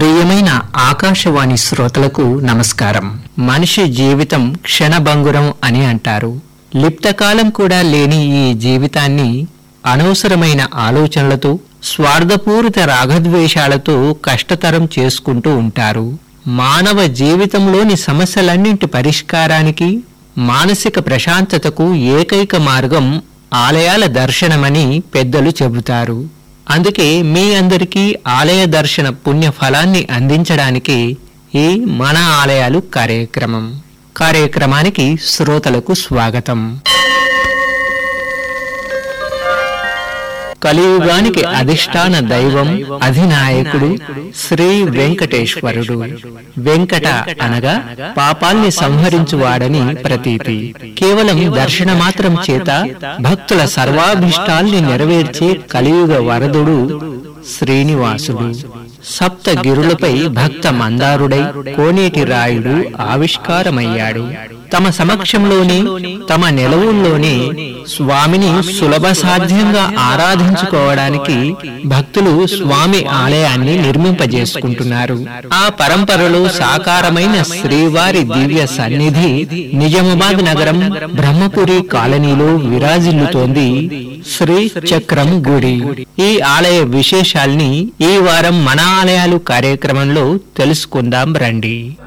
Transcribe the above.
ప్రియమైన ఆకాశవాణి శ్రోతలకు నమస్కారం మనిషి జీవితం క్షణభంగురం అని అంటారు లిప్తకాలం కూడా లేని ఈ జీవితాన్ని అనవసరమైన ఆలోచనలతో స్వార్థపూరిత రాగద్వేషాలతో కష్టతరం చేసుకుంటూ ఉంటారు మానవ జీవితంలోని సమస్యలన్నింటి పరిష్కారానికి మానసిక ప్రశాంతతకు ఏకైక మార్గం ఆలయాల దర్శనమని పెద్దలు చెబుతారు అందుకే మీ అందరికీ ఆలయ దర్శన పుణ్య ఫలాన్ని అందించడానికి ఈ మన ఆలయాలు కార్యక్రమం కార్యక్రమానికి శ్రోతలకు స్వాగతం కలియుగానికి అధిష్టాన దైవం అధినాయకుడు శ్రీ వెంకటేశ్వరుడు వెంకట అనగా పాపాల్ని సంహరించువాడని ప్రతీతి కేవలం దర్శన మాత్రం చేత భక్తుల సర్వాభిష్టాల్ని నెరవేర్చే కలియుగ వరదుడు శ్రీనివాసుడు సప్త గిరులపై భక్త మందారుడై కోనేటి రాయుడు ఆవిష్కారమయ్యాడు తమ సమక్షంలోనే తమ నిలవుల్లోనే స్వామిని సులభ సాధ్యంగా ఆరాధించుకోవడానికి భక్తులు స్వామి ఆలయాన్ని నిర్మింపజేసుకుంటున్నారు ఆ పరంపరలో సాకారమైన శ్రీవారి దివ్య సన్నిధి నిజామాబాద్ నగరం బ్రహ్మపురి కాలనీలో విరాజిల్లుతోంది శ్రీ చక్రం గుడి ఈ ఆలయ విశేషాల్ని ఈ వారం మన ఆలయాలు కార్యక్రమంలో తెలుసుకుందాం రండి